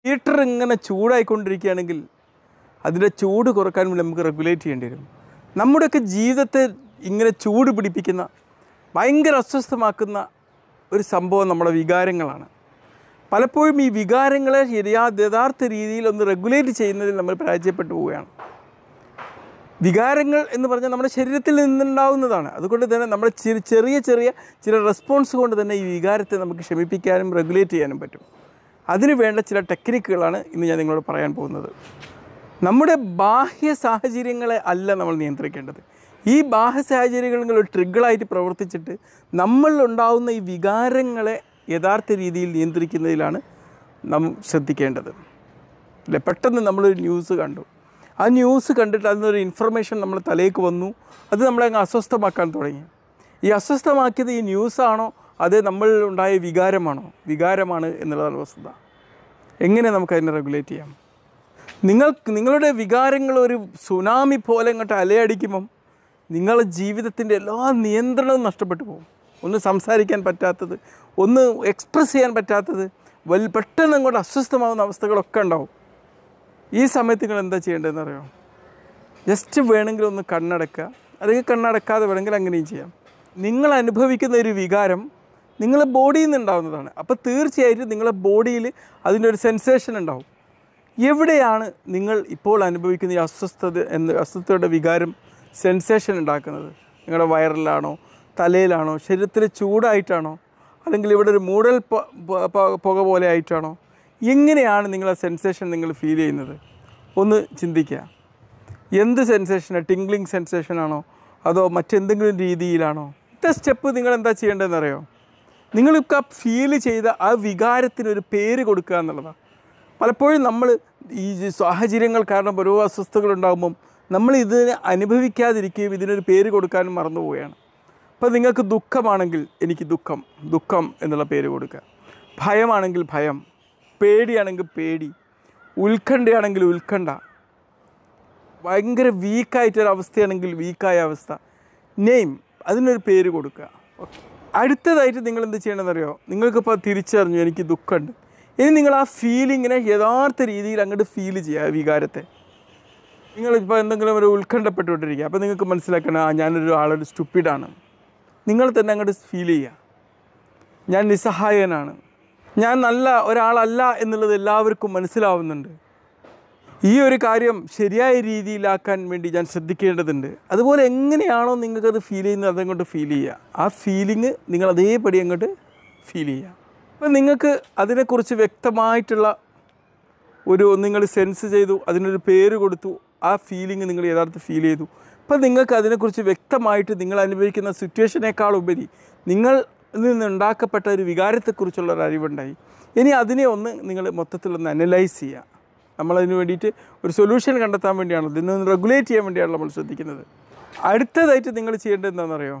heater ഇങ്ങനെ ചൂടായിക്കൊണ്ടിരിക്കുകയാണെങ്കിൽ അതിൻ്റെ ചൂട് കുറക്കാൻ വേണ്ടി നമുക്ക് റെഗുലേറ്റ് ചെയ്യേണ്ടി വരും നമ്മുടെയൊക്കെ ജീവിതത്തെ ഇങ്ങനെ ചൂട് പിടിപ്പിക്കുന്ന ഭയങ്കര അസ്വസ്ഥമാക്കുന്ന ഒരു സംഭവം നമ്മുടെ വികാരങ്ങളാണ് പലപ്പോഴും ഈ വികാരങ്ങളെ ശരിയാ യഥാർത്ഥ രീതിയിൽ ഒന്ന് റെഗുലേറ്റ് ചെയ്യുന്നതിൽ നമ്മൾ പരാജയപ്പെട്ടു പോവുകയാണ് വികാരങ്ങൾ എന്ന് പറഞ്ഞാൽ നമ്മുടെ ശരീരത്തിൽ നിന്നുണ്ടാവുന്നതാണ് അതുകൊണ്ട് തന്നെ നമ്മുടെ ചെ- ചെറിയ ചെറിയ ചില റെസ്പോൺസ് കൊണ്ട് തന്നെ ഈ വികാരത്തെ നമുക്ക് ക്ഷമിപ്പിക്കാനും റെഗുലേറ്റ് ചെയ്യാനും പറ്റും അതിന് വേണ്ട ചില ടെക്നിക്കുകളാണ് ഇന്ന് ഞാൻ നിങ്ങളോട് പറയാൻ പോകുന്നത് നമ്മുടെ ബാഹ്യ സാഹചര്യങ്ങളെ അല്ല നമ്മൾ നിയന്ത്രിക്കേണ്ടത് ഈ ബാഹ്യ സാഹചര്യങ്ങൾ ഒരു ട്രിഗിളായിട്ട് പ്രവർത്തിച്ചിട്ട് നമ്മളിലുണ്ടാവുന്ന ഈ വികാരങ്ങളെ യഥാർത്ഥ രീതിയിൽ നിയന്ത്രിക്കുന്നതിലാണ് നാം ശ്രദ്ധിക്കേണ്ടത് അല്ലേ പെട്ടെന്ന് നമ്മളൊരു ന്യൂസ് കണ്ടു ആ ന്യൂസ് കണ്ടിട്ട് അതിനൊരു ഇൻഫർമേഷൻ നമ്മുടെ തലേക്ക് വന്നു അത് നമ്മളെ അങ്ങ് അസ്വസ്ഥമാക്കാൻ തുടങ്ങി ഈ അസ്വസ്ഥമാക്കിയത് ഈ ന്യൂസാണോ അത് നമ്മളിൽ ഉണ്ടായ വികാരമാണോ വികാരമാണ് എന്നുള്ളതാണ് വസ്തുത എങ്ങനെ നമുക്കതിനെ റെഗുലേറ്റ് ചെയ്യാം നിങ്ങൾ നിങ്ങളുടെ വികാരങ്ങൾ ഒരു സുനാമി പോലെ ഇങ്ങോട്ട് അലയടിക്കുമ്പം നിങ്ങളുടെ ജീവിതത്തിൻ്റെ എല്ലാ നിയന്ത്രണവും നഷ്ടപ്പെട്ടു പോകും ഒന്ന് സംസാരിക്കാൻ പറ്റാത്തത് ഒന്ന് എക്സ്പ്രസ് ചെയ്യാൻ പറ്റാത്തത് വൽ പെട്ടെന്ന് അങ്ങോട്ട് അസ്വസ്ഥമാകുന്ന അവസ്ഥകളൊക്കെ ഉണ്ടാവും ഈ സമയത്ത് നിങ്ങൾ എന്താ ചെയ്യേണ്ടതെന്ന് അറിയോ ജസ്റ്റ് വേണമെങ്കിൽ ഒന്ന് കണ്ണടക്കുക അല്ലെങ്കിൽ കണ്ണടക്കാതെ വേണമെങ്കിൽ അങ്ങനെയും ചെയ്യാം നിങ്ങൾ അനുഭവിക്കുന്ന ഒരു വികാരം നിങ്ങളുടെ ബോഡിയിൽ നിന്ന് ഉണ്ടാകുന്നതാണ് അപ്പോൾ തീർച്ചയായിട്ടും നിങ്ങളുടെ ബോഡിയിൽ അതിൻ്റെ ഒരു സെൻസേഷൻ ഉണ്ടാവും എവിടെയാണ് നിങ്ങൾ ഇപ്പോൾ അനുഭവിക്കുന്ന ഈ അസ്വസ്ഥത എന്ന് അസ്വസ്ഥതയുടെ വികാരം സെൻസേഷൻ ഉണ്ടാക്കുന്നത് നിങ്ങളുടെ വയറിലാണോ തലയിലാണോ ശരീരത്തിൽ ചൂടായിട്ടാണോ അല്ലെങ്കിൽ ഇവിടെ ഒരു മൂടൽ പ- പ- പ- പുക പോലെ ആയിട്ടാണോ എങ്ങനെയാണ് നിങ്ങൾ ആ സെൻസേഷൻ നിങ്ങൾ ഫീൽ ചെയ്യുന്നത് ഒന്ന് ചിന്തിക്കുക എന്ത് സെൻസേഷനാണ് ടിംഗ്ലിംഗ് സെൻസേഷനാണോ അതോ മറ്റെന്തെങ്കിലും രീതിയിലാണോ ഇത്ത സ്റ്റെപ്പ് നിങ്ങൾ എന്താ ചെയ്യേണ്ടതെന്ന് അറിയോ നിങ്ങൾക്ക് ആ ഫീൽ ചെയ്ത ആ വികാരത്തിനൊരു പേര് കൊടുക്കുക എന്നുള്ളതാണ് പലപ്പോഴും നമ്മൾ ഈ സാഹചര്യങ്ങൾ കാരണം ഓരോ അസ്വസ്ഥതകൾ ഉണ്ടാകുമ്പം നമ്മൾ ഇതിനെ അനുഭവിക്കാതിരിക്കുകയും ഇതിനൊരു പേര് കൊടുക്കാനും മറന്നു പോവുകയാണ് അപ്പോൾ നിങ്ങൾക്ക് ദുഃഖമാണെങ്കിൽ എനിക്ക് ദുഃഖം ദുഃഖം എന്നുള്ള പേര് കൊടുക്കുക ഭയമാണെങ്കിൽ ഭയം പേടിയാണെങ്കിൽ പേടി ഉത്കണ്ഠയാണെങ്കിൽ ഉത്കണ്ഠ ഭയങ്കര വീക്കായിട്ടൊരു അവസ്ഥയാണെങ്കിൽ വീക്കായ അവസ്ഥ നെയിം അതിനൊരു പേര് കൊടുക്കുക അടുത്തതായിട്ട് നിങ്ങൾ എന്ത് ചെയ്യണമെന്നറിയോ നിങ്ങൾക്കിപ്പോൾ തിരിച്ചറിഞ്ഞു എനിക്ക് ദുഃഖമുണ്ട് ഇനി നിങ്ങൾ ആ ഫീലിങ്ങിനെ യഥാർത്ഥ രീതിയിൽ അങ്ങോട്ട് ഫീൽ ചെയ്യുക ആ വികാരത്തെ നിങ്ങളിപ്പോൾ എന്തെങ്കിലും ഒരു ഉത്കണ്ഠപ്പെട്ടുകൊണ്ടിരിക്കുക അപ്പോൾ നിങ്ങൾക്ക് മനസ്സിലാക്കണം ആ ഞാനൊരു ആളൊരു സ്റ്റുപ്പിഡാണ് നിങ്ങൾ തന്നെ അങ്ങോട്ട് ഫീൽ ചെയ്യുക ഞാൻ നിസ്സഹായനാണ് ഞാൻ നല്ല ഒരാളല്ല എന്നുള്ളത് എല്ലാവർക്കും മനസ്സിലാവുന്നുണ്ട് ഈ ഒരു കാര്യം ശരിയായ രീതിയിലാക്കാൻ വേണ്ടി ഞാൻ ശ്രദ്ധിക്കേണ്ടതുണ്ട് അതുപോലെ എങ്ങനെയാണോ നിങ്ങൾക്കത് ഫീൽ ചെയ്യുന്നത് അതങ്ങോട്ട് ഫീൽ ചെയ്യുക ആ ഫീലിംഗ് നിങ്ങൾ അതേപടി അങ്ങോട്ട് ഫീൽ ചെയ്യുക അപ്പം നിങ്ങൾക്ക് അതിനെക്കുറിച്ച് വ്യക്തമായിട്ടുള്ള ഒരു നിങ്ങൾ സെൻസ് ചെയ്തു അതിനൊരു പേര് കൊടുത്തു ആ ഫീലിംഗ് നിങ്ങൾ യഥാർത്ഥ ഫീൽ ചെയ്തു അപ്പം നിങ്ങൾക്ക് അതിനെക്കുറിച്ച് വ്യക്തമായിട്ട് നിങ്ങൾ അനുഭവിക്കുന്ന സിറ്റുവേഷനേക്കാൾ ഉപരി നിങ്ങൾ നിന്നുണ്ടാക്കപ്പെട്ട ഒരു വികാരത്തെക്കുറിച്ചുള്ള ഒരു അറിവുണ്ടായി ഇനി അതിനെ ഒന്ന് നിങ്ങൾ മൊത്തത്തിലൊന്ന് അനലൈസ് ചെയ്യുക നമ്മളതിന് വേണ്ടിയിട്ട് ഒരു സൊല്യൂഷൻ കണ്ടെത്താൻ വേണ്ടിയാണ് ഇതിനൊന്ന് റെഗുലേറ്റ് ചെയ്യാൻ വേണ്ടിയാണ് നമ്മൾ ശ്രദ്ധിക്കുന്നത് അടുത്തതായിട്ട് നിങ്ങൾ ചെയ്യേണ്ടത് എന്താണെന്നറിയോ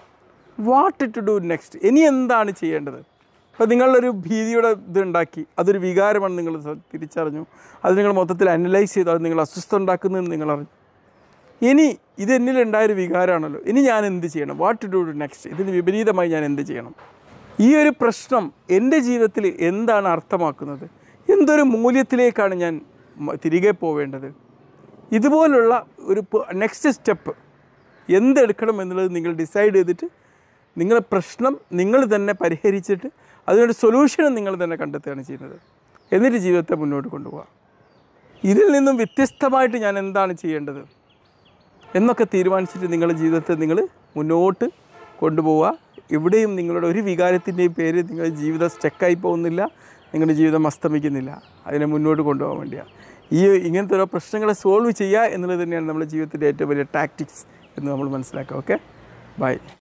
വാട്ട് ടു ഡു നെക്സ്റ്റ് ഇനി എന്താണ് ചെയ്യേണ്ടത് അപ്പോൾ നിങ്ങളൊരു ഭീതിയുടെ ഇതുണ്ടാക്കി അതൊരു വികാരമാണ് നിങ്ങൾ സ- തിരിച്ചറിഞ്ഞു അത് നിങ്ങൾ മൊത്തത്തിൽ അനലൈസ് ചെയ്തു അത് നിങ്ങൾ അസ്വസ്ഥ ഉണ്ടാക്കുന്നതെന്ന് നിങ്ങൾ അറിഞ്ഞു ഇനി ഇത് എന്നിലുണ്ടായൊരു വികാരമാണല്ലോ ഇനി ഞാൻ എന്ത് ചെയ്യണം വാട്ട് ടു ഡു നെക്സ്റ്റ് ഇതിന് വിപരീതമായി ഞാൻ എന്ത് ചെയ്യണം ഈ ഒരു പ്രശ്നം എൻ്റെ ജീവിതത്തിൽ എന്താണ് അർത്ഥമാക്കുന്നത് എന്തൊരു മൂല്യത്തിലേക്കാണ് ഞാൻ മ- തിരികെ പോവേണ്ടത് ഇതുപോലുള്ള ഒരു നെക്സ്റ്റ് സ്റ്റെപ്പ് എന്തെടുക്കണം എന്നുള്ളത് നിങ്ങൾ ഡിസൈഡ് ചെയ്തിട്ട് നിങ്ങളെ പ്രശ്നം നിങ്ങൾ തന്നെ പരിഹരിച്ചിട്ട് അതിനൊരു സൊല്യൂഷനും നിങ്ങൾ തന്നെ കണ്ടെത്തുകയാണ് ചെയ്യുന്നത് എന്നിട്ട് ജീവിതത്തെ മുന്നോട്ട് കൊണ്ടുപോകാം ഇതിൽ നിന്നും വ്യത്യസ്തമായിട്ട് ഞാൻ എന്താണ് ചെയ്യേണ്ടത് എന്നൊക്കെ തീരുമാനിച്ചിട്ട് നിങ്ങളുടെ ജീവിതത്തെ നിങ്ങൾ മുന്നോട്ട് കൊണ്ടുപോവുക എവിടെയും നിങ്ങളുടെ ഒരു വികാരത്തിൻ്റെയും പേര് നിങ്ങളുടെ ജീവിതം സ്റ്റക്കായി പോകുന്നില്ല നിങ്ങളുടെ ജീവിതം അസ്തമിക്കുന്നില്ല അതിനെ മുന്നോട്ട് കൊണ്ടുപോകാൻ വേണ്ടിയാണ് ഈ ഇങ്ങനത്തെ ഓരോ പ്രശ്നങ്ങളെ സോൾവ് ചെയ്യുക എന്നുള്ളത് തന്നെയാണ് നമ്മുടെ ജീവിതത്തിൻ്റെ ഏറ്റവും വലിയ ടാക്ടിക്സ് എന്ന് നമ്മൾ മനസ്സിലാക്കുക ഓക്കെ ബൈ